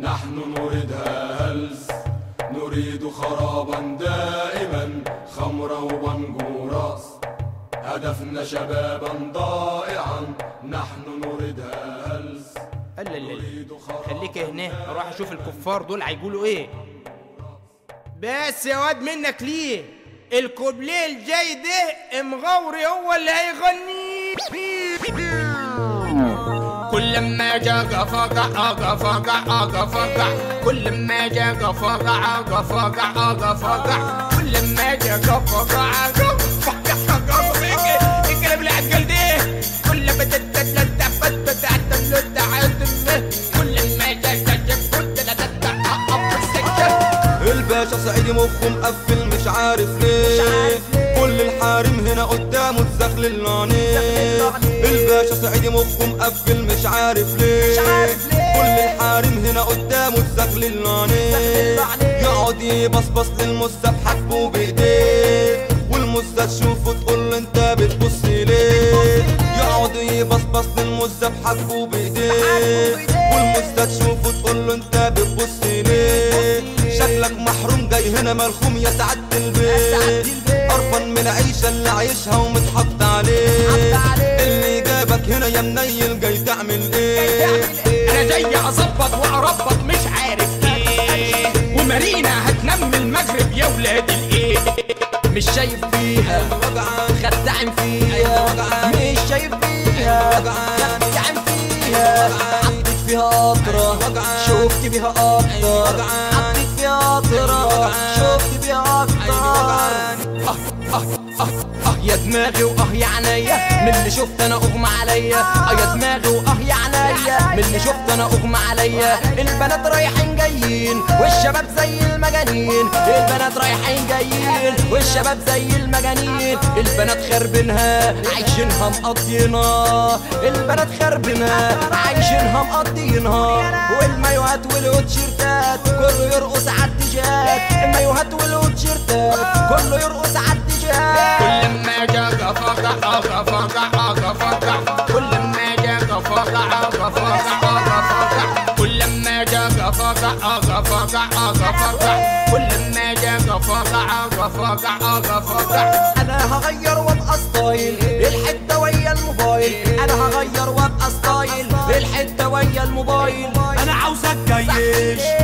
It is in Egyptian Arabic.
نحن نريدها هلس نريد خرابا دائما خمرا وبنجوراس هدفنا شبابا ضائعا نحن نريدها هلس لا لا لا نريد خرابا خليك هنا اروح اشوف الكفار دول هيقولوا ايه بس يا واد منك ليه الكوبليه الجاي ده مغوري هو اللي هيغني كل ما جا قفقع قفقع قفقع كل ما جا قفقع قفقع قفقع كل ما جا قفقع قفقع قفقع الكلام اللي عالقل ده كل ما تتتلتع فتتعتم لتعتم كل ما جا جا جا كنت لتتع الباشا صعيدي مخه مقفل مش عارف ليه كل الحارم هنا قدامه تزغلل العنيه الباشا صعيدي مخه مقفل مش عارف ليه كل الحارم هنا قدامه تزغلل العنيه يقعد يبصبص للمزة بحبه بايديه والمزة تشوفه تقول له انت بتبص ليه يقعد يبصبص للمزة بحبه بايديه والمزة تشوفه تقول له انت بتبص ليه شكلك محروم جاي هنا ملخوم يا سعادة البيت قرفان من العيشة اللي عايشها ومتحط عليه اللي جابك هنا يا منيل جاي تعمل ايه انا جاي اظبط واربط مش عارف ايه ومارينا هتنم المغرب يا ولاد الايه مش شايف فيها وجعان خدعن فيها مش شايف فيها خدعن فيها حطيت فيها قطرة شفت بيها اكتر حطيت فيها قطرة شفت بيها اكتر اه اه اه اه يا دماغي واه يا عينيا من اللي شفت انا اغمى عليا اه يا دماغي واه يا عينيا من اللي شفت انا اغمى عليا البنات رايحين جايين والشباب زي المجانين البنات رايحين جايين والشباب زي المجانين البنات خربينها عايشينها مقضينها البنات خربينها عايشينها مقضينها والمايوهات والوتشيرتات كله يرقص على التيشيرتات المايوهات والوتشيرتات كله يرقص على التيشيرتات كل ما جا قفقع قفقع قفقع كل ما جا قفقع قفقع قفقع كل ما جا قفقع قفقع قفقع كل ما جا قفقع قفقع قفقع انا هغير وابقى ستايل الحته ويا الموبايل انا هغير وابقى ستايل الحته ويا الموبايل انا عاوزك جيش